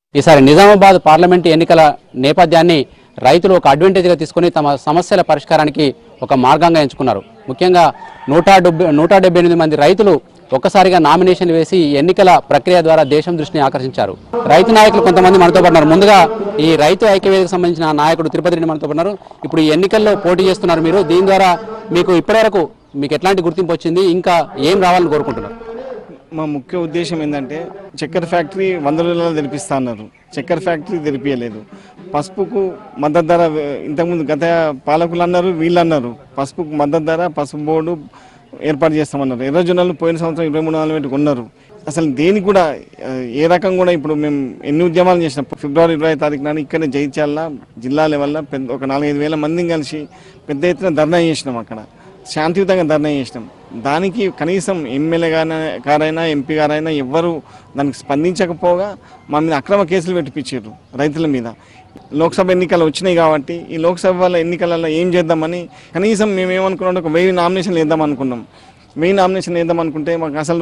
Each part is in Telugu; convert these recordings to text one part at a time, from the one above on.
ఈసారి నిజామాబాద్ పార్లమెంటు ఎన్నికల నేపథ్యాన్ని రైతులు ఒక అడ్వాంటేజ్గా తీసుకొని తమ సమస్యల పరిష్కారానికి ఒక మార్గంగా ఎంచుకున్నారు ముఖ్యంగా నూట డెబ్బై నూట డెబ్బై ఎనిమిది మంది రైతులు ఒక్కసారిగా నామినేషన్ వేసి ఈ ఎన్నికల ప్రక్రియ ద్వారా దేశం దృష్టిని ఆకర్షించారు రైతు నాయకులు కొంతమంది మనతో పడినారు ముందుగా ఈ రైతు ఐక్యవేదికకు సంబంధించిన నాయకుడు తిరుపతి రెడ్డి మనతో పడినారు ఇప్పుడు ఈ ఎన్నికల్లో పోటీ చేస్తున్నారు మీరు దీని ద్వారా మీకు ఇప్పటివరకు మీకు ఎట్లాంటి గుర్తింపు వచ్చింది ఇంకా ఏం రావాలని కోరుకుంటున్నారు మా ముఖ్య ఉద్దేశం ఏంటంటే చక్కెర ఫ్యాక్టరీ వంద రోజులలో తెలిపిస్తా అన్నారు చక్కెర ఫ్యాక్టరీ తెలిపించలేదు పసుపుకు మద్దతు ధర వే- ఇంతకుముందు గత పాలకులు అన్నారు వీళ్ళు అన్నారు పసుపుకు మద్దతు ధర పసుపు బోర్డు ఏర్పాటు చేస్తామన్నారు ఎర్ర జొన్నలు పోయిన సంవత్సరం ఇరవై మూడు వందల పెట్టి కొన్నారు అసలు దేనికి కూడా ఆ, ఏ రకం కూడా ఇప్పుడు మేము ఎన్ని ఉద్యమాలు చేసినాం ఫిబ్రవరి ఇరవై తారీఖు నాడు ఇక్కడనే జైత్యాల జిల్లా లెవెల్లో పెద్ద ఒక నాలుగైదు వేల మందిని కలిసి పెద్ద ఎత్తున ధర్నా చేసినాం అక్కడ శాంతియుతంగా ధర్నా చేసినాం దానికి కనీసం ఎమ్మెల్యే గారైనా గారైనా ఎంపీ గారైనా ఎవ్వరు దానికి స్పందించకపోగా మా మీద అక్రమ కేసులు పెట్టిపించారు రైతుల మీద లోక్సభ ఎన్నికలు వచ్చినాయి కాబట్టి ఈ లోక్సభ ఎన్నికలలో ఏం చేద్దామని కనీసం మేము ఏమనుకున్నాం ఒక వెయ్యి నామినేషన్లు వేద్దాం అనుకున్నాం వెయ్యి నామినేషన్ వేద్దాం అనుకుంటే మాకు అసలు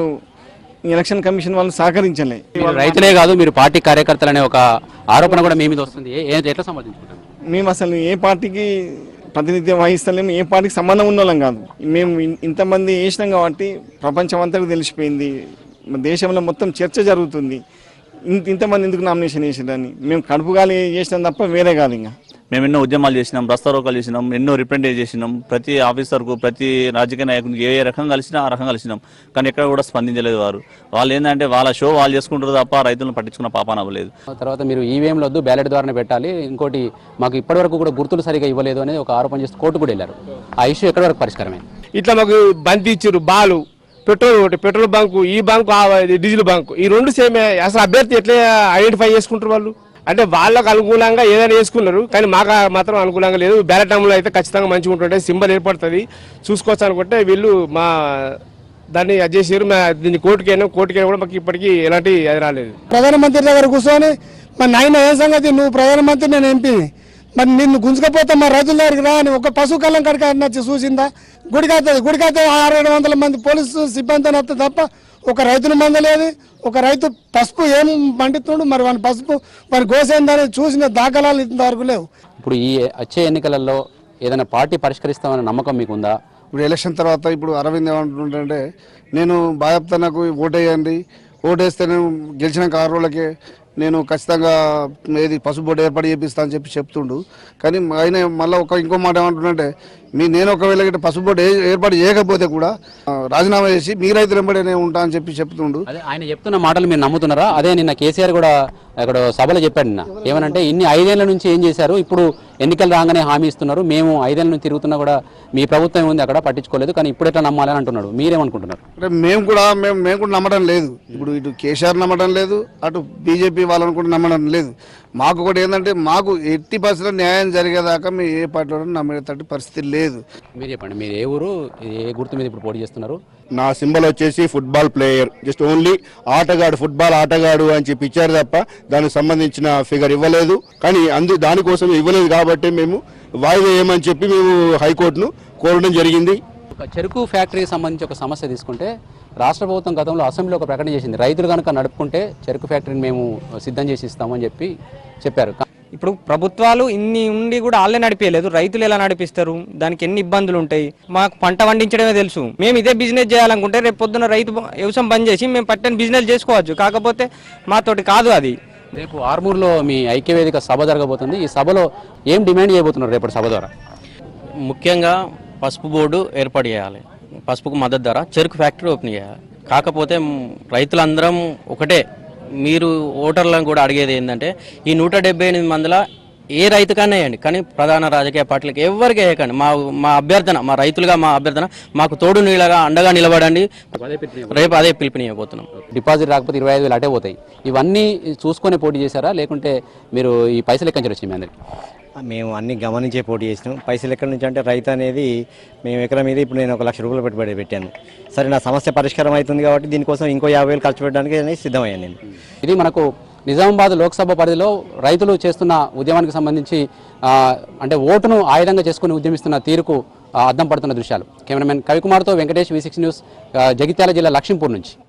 ఈ ఎలక్షన్ కమిషన్ వాళ్ళు సహకరించలే మీరు రైతులే కాదు మీరు పార్టీ కార్యకర్తలు అనే ఒక ఆరోపణ కూడా మీ మీద వస్తుంది ఏ- ఏ- ఎట్లా సమర్థించుకుంటారు మేము అసలు ఏ పార్టీకి ప్రాతినిధ్యం వహిస్తలేము ఏ పార్టీకి సంబంధం ఉన్న వాళ్ళం కాదు మేము ఇన్- ఇంతమంది వేసినాం కాబట్టి ప్రపంచం అంతటికి తెలిసిపోయింది మన దేశంలో మొత్తం చర్చ జరుగుతుంది ఇంత ఇంతమంది ఎందుకు నామినేషన్ వేసిందని మేము కడుపు గాలి చేసినాం తప్ప వేరే కాదు ఇంకా మేము ఎన్నో ఉద్యమాలు చేసినాం రస్తారోకాలు చేసినాం ఎన్నో రిప్రజెంటేట్ చేసినాం ప్రతి ఆఫీసర్కు ప్రతి రాజకీయ నాయకునికి ఏ ఏ రకం కలిసినా ఆ రకం కలిసినాం కానీ ఎక్కడ కూడా స్పందించలేదు వారు వాళ్ళు ఏంటంటే వాళ్ళ షో వాళ్ళు చేసుకుంటారు తప్ప రైతులను పట్టించుకున్న పాపాన అవ్వలేదు తర్వాత మీరు ఈవీఎంలు వద్దు బ్యాలెట్ ద్వారానే పెట్టాలి ఇంకోటి మాకు ఇప్పటివరకు కూడా గుర్తులు సరిగా ఇవ్వలేదు అనేది ఒక ఆరోపణ చేసి కోర్టు కూడా వెళ్ళారు ఆ ఇష్యూ ఎక్కడి వరకు పరిష్కారమైంది ఇట్లా మాకు బంతి ఇచ్చారు బాలు పెట్రోల్ ఒకటి పెట్రోల్ బంకు ఈ బంకు ఆ డీజిల్ బంకు ఈ రెండు సేమే అసలు అభ్యర్థి ఎట్లా ఐడెంటిఫై చేసుకుంటారు వాళ్ళు అంటే వాళ్ళకు అనుకూలంగా ఏదైనా చేసుకున్నారు కానీ మాకు మాత్రం అనుకూలంగా లేదు బ్యాలెట్ అమలు అయితే ఖచ్చితంగా మంచిగా ఉంటుంటే సింబల్ ఏర్పడుతుంది చూసుకోవచ్చు అనుకుంటే వీళ్ళు మా దాన్ని అది చేసారు మా దీన్ని కోర్టుకైనా కోర్టుకైనా కూడా మాకు ఇప్పటికీ ఎలాంటి అది రాలేదు ప్రధానమంత్రి దగ్గర కూర్చొని మరి నాయన ఏం సంగతి నువ్వు ప్రధానమంత్రి నేను ఎంపీ మరి నిన్ను గుంజుకపోతే మా రైతుల దగ్గరికి రా అని ఒక పశు కళ్ళం కడికి వచ్చి చూసిందా గుడికైతుంది గుడికైతే ఆరు ఏడు వందల మంది పోలీసు సిబ్బంది వస్తే తప్ప ఒక రైతును మందలేదు ఒక రైతు పసుపు ఏం పండిస్తున్నాడు మరి వాని పసుపు వాని గోసేందని చూసిన దాఖలాలు ఇంతవరకు లేవు ఇప్పుడు ఈ వచ్చే ఎన్నికలలో ఏదైనా పార్టీ పరిష్కరిస్తామనే నమ్మకం మీకుందా ఇప్పుడు ఎలక్షన్ తర్వాత ఇప్పుడు అరవింద్ ఏమంటుంటే నేను బాధ్యత నాకు ఓటేయండి ఓటేస్తే నేను గెలిచిన ఆరు రోజులకే నేను ఖచ్చితంగా ఏది పసుపు బోర్డు ఏర్పాటు చేపిస్తా అని చెప్పి చెప్తుండు కానీ ఆయన మళ్ళీ ఒక ఇంకో మాట ఏమంటుండంటే మీ నేను ఒకవేళ గిట్ట పసుపు బోర్డు ఏ- ఏర్పాటు చేయకపోతే కూడా ఆ, రాజీనామా చేసి మీ రైతులు వెంబడే ఉంటా అని చెప్పి చెప్తుండు అదే ఆయన చెప్తున్న మాటలు మీరు నమ్ముతున్నారా అదే నిన్న కేసీఆర్ కూడా అక్కడ సభలో చెప్పాడు నిన్న ఏమనంటే ఇన్ని ఐదేళ్ల నుంచి ఏం చేశారు ఇప్పుడు ఎన్నికలు రాగానే హామీ ఇస్తున్నారు మేము ఐదేళ్ల నుంచి తిరుగుతున్నా కూడా మీ ప్రభుత్వం ఉంది అక్కడ పట్టించుకోలేదు కానీ ఇప్పుడు ఎట్లా నమ్మాలని అంటున్నాడు మీరేమనుకుంటున్నారు అంటే మేము కూడా మేము మేము కూడా నమ్మడం లేదు ఇప్పుడు ఇటు కేసీఆర్ నమ్మడం లేదు అటు బీజేపీ వాళ్ళని కూడా నమ్మడం లేదు మాకు కూడా ఏంటంటే మాకు ఎట్టి పరిస్థితుల్లో న్యాయం జరిగేదాకా మేము ఏ పార్టీలో నమ్మేటట్టు పరిస్థితి లేదు మీరు చెప్పండి మీరు ఏ ఊరు ఏ గుర్తు మీద ఇప్పుడు పోటీ చేస్తున్నారు నా సింబల్ వచ్చేసి ఫుట్బాల్ ప్లేయర్ జస్ట్ ఓన్లీ ఆటగాడు ఫుట్బాల్ ఆటగాడు అని చెప్పి ఇచ్చారు తప్ప దానికి సంబంధించిన ఫిగర్ ఇవ్వలేదు కానీ అందు దానికోసం ఇవ్వలేదు కాబట్టి మేము వాయిదా ఏమని చెప్పి మేము హైకోర్టును కోరడం జరిగింది ఒక చెరుకు ఫ్యాక్టరీకి సంబంధించి ఒక సమస్య తీసుకుంటే రాష్ట్ర ప్రభుత్వం గతంలో అసెంబ్లీలో ఒక ప్రకటన చేసింది రైతులు కనుక నడుపుకుంటే చెరుకు ఫ్యాక్టరీని మేము సిద్ధం చేసి ఇస్తామని చెప్పి చెప్పారు ఇప్పుడు ప్రభుత్వాలు ఇన్ని ఉండి కూడా వాళ్ళే నడిపేయలేదు రైతులు ఎలా నడిపిస్తారు దానికి ఎన్ని ఇబ్బందులు ఉంటాయి మాకు పంట పండించడమే తెలుసు మేము ఇదే బిజినెస్ చేయాలనుకుంటే రేపు పొద్దున్న రైతు బ- వ్యవసాయం బంద్ చేసి మేము పట్టని బిజినెస్ చేసుకోవచ్చు కాకపోతే మాతోటి కాదు అది రేపు ఆర్మూర్లో మీ ఐక్యవేదిక సభ జరగబోతుంది ఈ సభలో ఏం డిమాండ్ చేయబోతున్నారు రేపటి సభ ద్వారా ముఖ్యంగా పసుపు బోర్డు ఏర్పాటు చేయాలి పసుపుకు మద్దతు ధర చెరుకు ఫ్యాక్టరీ ఓపెన్ చేయాలి కాకపోతే మ్, రైతులందరం ఒకటే మీరు ఓటర్లను కూడా అడిగేది ఏంటంటే ఈ నూట డెబ్బై ఎనిమిది మందిలో ఏ రైతుకన్నా వేయండి కానీ ప్రధాన రాజకీయ పార్టీలకు ఎవరికి వేయకండి మా మా అభ్యర్థన మా రైతులుగా మా అభ్యర్థన మాకు తోడు నీళ్ళగా అండగా నిలబడండి రేపు అదే పిలుపునియబోతున్నాం డిపాజిట్ రాకపోతే ఇరవై ఐదు వేలు అటే పోతాయి ఇవన్నీ చూసుకొని పోటీ చేశారా లేకుంటే మీరు ఈ పైసలు ఎక్కడి నుంచి వచ్చింది మీ అందరికి మేము అన్ని గమనించే పోటీ చేసినాం పైసలు ఎక్కడి నుంచి అంటే రైతు అనేది మేము ఎకరం మీద ఇప్పుడు నేను ఒక లక్ష రూపాయలు పెట్టుబడి పెట్టాను సరే నా సమస్య పరిష్కారం అవుతుంది కాబట్టి దీనికోసం ఇంకో యాభై వేలు ఖర్చు పెట్టడానికి అనేది సిద్ధమయ్యాను నేను ఇది మనకు నిజామాబాద్ లోక్సభ పరిధిలో రైతులు చేస్తున్న ఉద్యమానికి సంబంధించి ఆ, అంటే ఓటును ఆయుధంగా చేసుకుని ఉద్యమిస్తున్న తీరుకు ఆ, అద్దం పడుతున్న దృశ్యాలు కెమెరామెన్ కవికుమార్తో వెంకటేష్ వి సిక్స్ న్యూస్ ఆ, జగిత్యాల జిల్లా లక్ష్మీపూర్ నుంచి